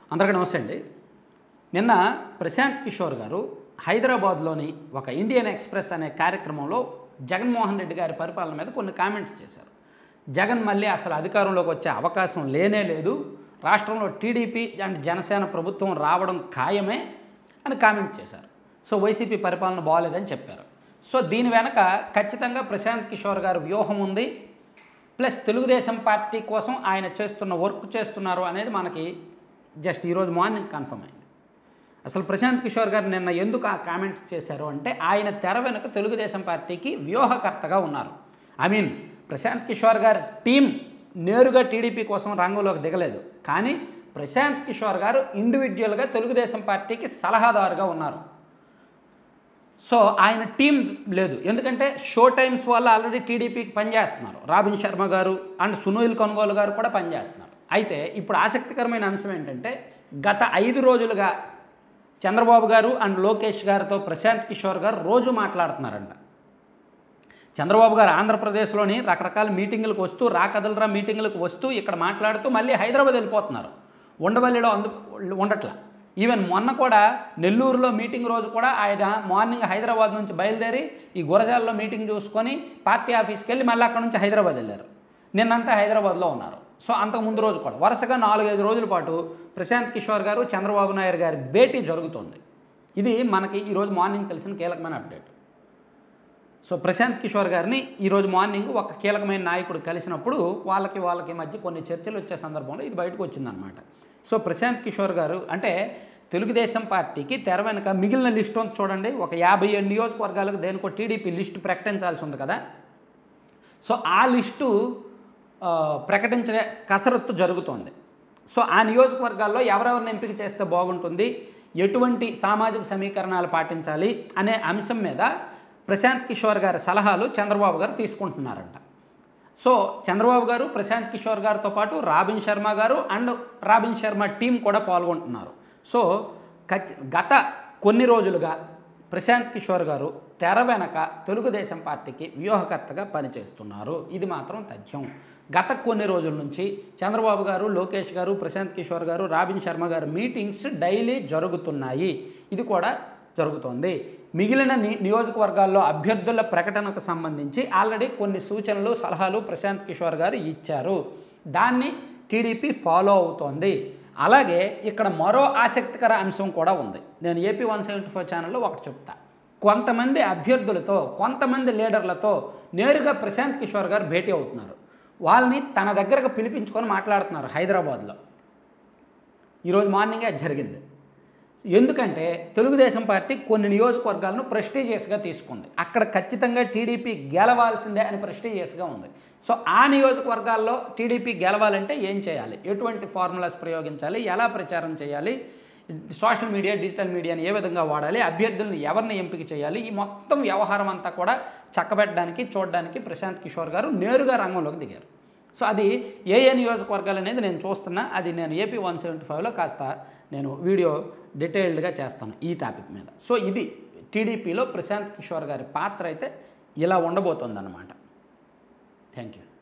అందరికీ నమస్తే అండి నిన్న ప్రశాంత్ కిషోర్ గారు హైదరాబాద్లోని ఒక ఇండియన్ ఎక్స్ప్రెస్ అనే కార్యక్రమంలో జగన్మోహన్ రెడ్డి గారి పరిపాలన మీద కొన్ని కామెంట్స్ చేశారు జగన్ మళ్ళీ అసలు అధికారంలోకి వచ్చే అవకాశం లేనే లేదు రాష్ట్రంలో టీడీపీ అండ్ జనసేన ప్రభుత్వం రావడం ఖాయమే అని కామెంట్ చేశారు సో వైసీపీ పరిపాలన బాగోలేదని చెప్పారు సో దీని వెనక ఖచ్చితంగా ప్రశాంత్ కిషోర్ గారి వ్యూహం ఉంది ప్లస్ తెలుగుదేశం పార్టీ కోసం ఆయన చేస్తున్న వర్క్ చేస్తున్నారు అనేది మనకి జస్ట్ ఈరోజు మార్నింగ్ కన్ఫర్మ్ అయింది అసలు ప్రశాంత్ కిషోర్ గారు నిన్న ఎందుకు ఆ కామెంట్స్ చేశారు అంటే ఆయన తెర వెనుక తెలుగుదేశం పార్టీకి వ్యూహకర్తగా ఉన్నారు ఐ మీన్ ప్రశాంత్ కిషోర్ గారి టీం నేరుగా టీడీపీ కోసం రంగంలోకి దిగలేదు కానీ ప్రశాంత్ కిషోర్ గారు ఇండివిజువల్గా తెలుగుదేశం పార్టీకి సలహాదారుగా ఉన్నారు సో ఆయన టీం లేదు ఎందుకంటే షో టైమ్స్ వాళ్ళు ఆల్రెడీ టీడీపీకి పనిచేస్తున్నారు రాబిన్ శర్మ గారు అండ్ సునీల్ కొనుగోలు గారు కూడా పనిచేస్తున్నారు అయితే ఇప్పుడు ఆసక్తికరమైన అంశం ఏంటంటే గత ఐదు రోజులుగా చంద్రబాబు గారు అండ్ లోకేష్ గారితో ప్రశాంత్ కిషోర్ గారు రోజు మాట్లాడుతున్నారంట చంద్రబాబు గారు ఆంధ్రప్రదేశ్లోని రకరకాల మీటింగులకు వస్తూ రాకదలరా మీటింగులకు వస్తూ ఇక్కడ మాట్లాడుతూ మళ్ళీ హైదరాబాద్ వెళ్ళిపోతున్నారు ఉండవల్లిలో అందు ఉండట్ల ఈవెన్ మొన్న కూడా నెల్లూరులో మీటింగ్ రోజు కూడా ఆయన మార్నింగ్ హైదరాబాద్ నుంచి బయలుదేరి ఈ గురజాలలో మీటింగ్ చూసుకొని పార్టీ ఆఫీస్కి వెళ్ళి మళ్ళీ అక్కడ నుంచి హైదరాబాద్ వెళ్ళారు నిన్నంతా హైదరాబాద్లో ఉన్నారు సో అంతకు ముందు రోజు కూడా వరుసగా నాలుగైదు రోజుల పాటు ప్రశాంత్ కిషోర్ గారు చంద్రబాబు నాయుడు గారి భేటీ జరుగుతోంది ఇది మనకి ఈరోజు మార్నింగ్ తెలిసిన కీలకమైన అప్డేట్ సో ప్రశాంత్ కిషోర్ గారిని ఈరోజు మార్నింగ్ ఒక కీలకమైన నాయకుడు కలిసినప్పుడు వాళ్ళకి వాళ్ళకి మధ్య కొన్ని చర్చలు వచ్చే సందర్భంలో ఇది బయటకు వచ్చిందనమాట సో ప్రశాంత్ కిషోర్ గారు అంటే తెలుగుదేశం పార్టీకి తెర వెనుక మిగిలిన లిస్ట్ ఉంది చూడండి ఒక యాభై ఏడు నియోజకవర్గాలకు దేనికో టీడీపీ లిస్టు ప్రకటించాల్సి ఉంది కదా సో ఆ లిస్టు ఆ, ప్రకటించే కసరత్తు జరుగుతోంది సో ఆ నియోజకవర్గాల్లో ఎవరెవరిని ఎంపిక చేస్తే బాగుంటుంది ఎటువంటి సామాజిక సమీకరణాలు పాటించాలి అనే అంశం మీద ప్రశాంత్ కిషోర్ గారి సలహాలు చంద్రబాబు గారు తీసుకుంటున్నారంట సో చంద్రబాబు గారు ప్రశాంత్ కిషోర్ గారితో పాటు రాబిన్ శర్మ గారు అండ్ రాబిన్ శర్మ టీం కూడా పాల్గొంటున్నారు సో ఖచ్చి గత కొన్ని రోజులుగా ప్రశాంత్ కిషోర్ గారు తెర వెనక తెలుగుదేశం పార్టీకి వ్యూహకర్తగా పనిచేస్తున్నారు ఇది మాత్రం తథ్యం గత కొన్ని రోజుల నుంచి చంద్రబాబు గారు లోకేష్ గారు ప్రశాంత్ కిషోర్ గారు రాబిన్ శర్మ గారు మీటింగ్స్ డైలీ జరుగుతున్నాయి ఇది కూడా జరుగుతోంది మిగిలిన ని- నియోజకవర్గాల్లో అభ్యర్థుల ప్రకటనకు సంబంధించి ఆల్రెడీ కొన్ని సూచనలు సలహాలు ప్రశాంత్ కిషోర్ గారు ఇచ్చారు దాన్ని టీడీపీ ఫాలో అవుతోంది అలాగే ఇక్కడ మరో ఆసక్తికర అంశం కూడా ఉంది నేను ఏపీ వన్ సెవెంటీ ఫోర్ ఛానల్లో ఒకటి చెప్తా కొంతమంది అభ్యర్థులతో కొంతమంది లీడర్లతో నేరుగా ప్రశాంత్ కిషోర్ గారు భేటీ అవుతున్నారు వాళ్ళని తన దగ్గరకు పిలిపించుకొని మాట్లాడుతున్నారు హైదరాబాద్లో ఈరోజు మార్నింగే అది జరిగింది ఎందుకంటే తెలుగుదేశం పార్టీ కొన్ని నియోజకవర్గాలను ప్రెస్టీజియస్గా తీసుకుంది అక్కడ ఖచ్చితంగా టీడీపీ గెలవాల్సిందే అని ప్రెస్టీజియస్గా ఉంది సో ఆ నియోజకవర్గాల్లో టీడీపీ గెలవాలంటే ఏం చేయాలి ఎటువంటి ఫార్ములాస్ ప్రయోగించాలి ఎలా ప్రచారం చేయాలి సోషల్ మీడియా డిజిటల్ మీడియాని ఏ విధంగా వాడాలి అభ్యర్థులను ఎవరిని ఎంపిక చేయాలి ఈ మొత్తం వ్యవహారం అంతా కూడా చక్కబెట్టడానికి చూడడానికి ప్రశాంత్ కిషోర్ గారు నేరుగా రంగంలోకి దిగారు సో అది ఏ ఏ నియోజకవర్గాలు అనేది నేను చూస్తున్నా అది నేను ఏపీ వన్ సెవెంటీ ఫైవ్లో కాస్త నేను వీడియో డీటెయిల్డ్గా చేస్తాను ఈ టాపిక్ మీద సో ఇది టీడీపీలో ప్రశాంత్ కిషోర్ గారి పాత్ర అయితే ఇలా ఉండబోతోందన్నమాట థ్యాంక్ యూ